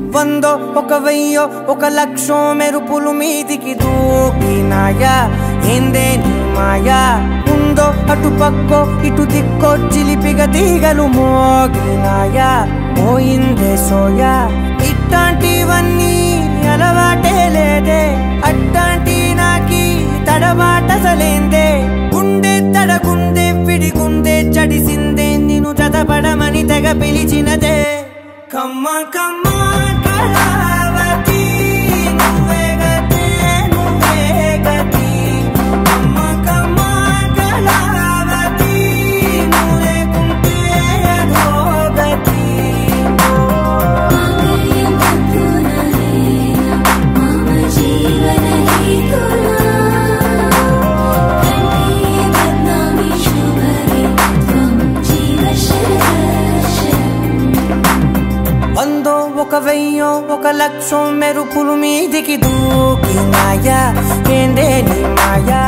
వందో ఒక వెయ్యో ఒక లక్షో మెరుపులు మీదికి దూకినాయా ఏందే నీ మాయా ఉందో అటు పక్కో ఇటు దిక్కో చిలిపిగ తీగలు మోగినాయా పోయిందే సోయా ఇట్లాంటివన్నీ అలవాటే లేదే అట్లాంటి నాకి తడబాటసలేందే గుండె తడగుండె విడిగుండె చడిసిందే నిన్ను చదపడమని తెగ పిలిచినదే కమ్మ కమ్మ కళావతి నువ్వే గతే నువ్వే గతి కమ్మ కమ్మ కళావతి నువ్వు లేకుంటే అధోగతి मम जीवनहेतुना कण्ठे बध्नामि शुभगे त्वं जीव వందో ఒక వెయ్యో ఒక లక్షో మెరుపులు మీదికి దూకినాయా ఏందే నీ మాయా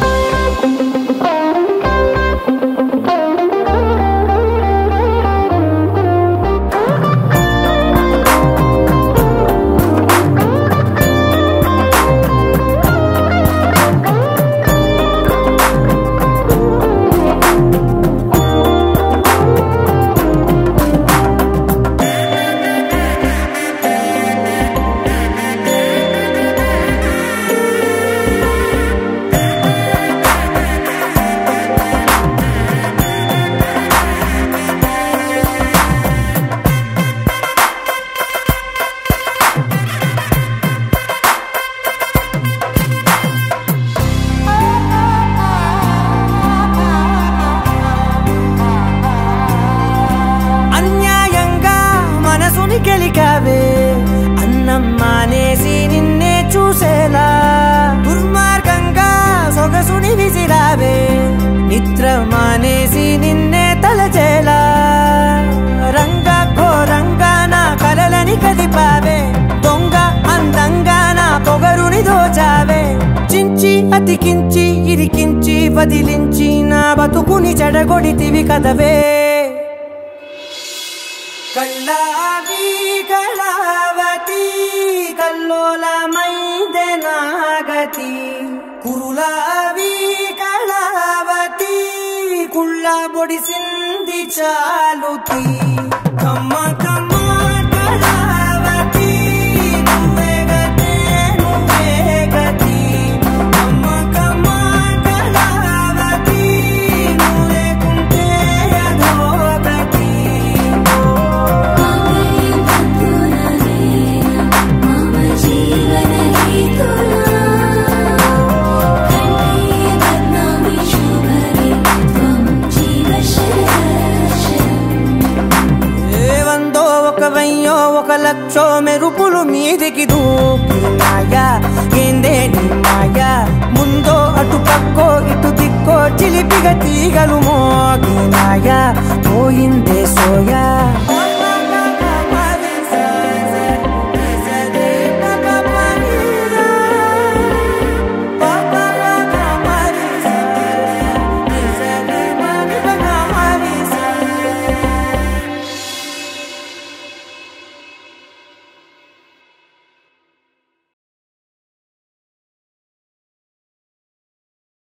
అన్యాయంగా మనసుని గెలికావే అన్నం మానేసి నిన్నే చూసేలా దుర్మార్గంగా సొగసుని విసిరావే నిద్ర మానేసి నిన్నే తలచేలా రంగా ఘోరంగా నా కలలని కదిపావే దొంగ అందంగా నా పొగరుని దోచావే చించి అతికించి ఇరికించి వదిలించి నా బతుకుని చెడగొడితివి కదవే కళ్ళావి కళావతి కల్లోలమైందే నాగతి కురులావి కళావతి కుళ్ళ బొడిసింది చాలుతి కమ్మ కమ్మ కళావతి నువ్వే గతే నువ్వే గతి కమ్మ కమ్మ కళావతి నువ్వు లేకుంటే అధోగతి मम जीवनहेतुना कण्ठे बध्नामि शुभगे त्वं जीव ఏ వందో ఒక వెయ్యో ఒక లక్షో మెరుపులు మీదికి దూకినాయా ఏందే నీ మాయా ముందో అటు పక్కో ఇటు దిక్కో చిలిపిగ తీగలు మోగినాయా పోయిందే సోయా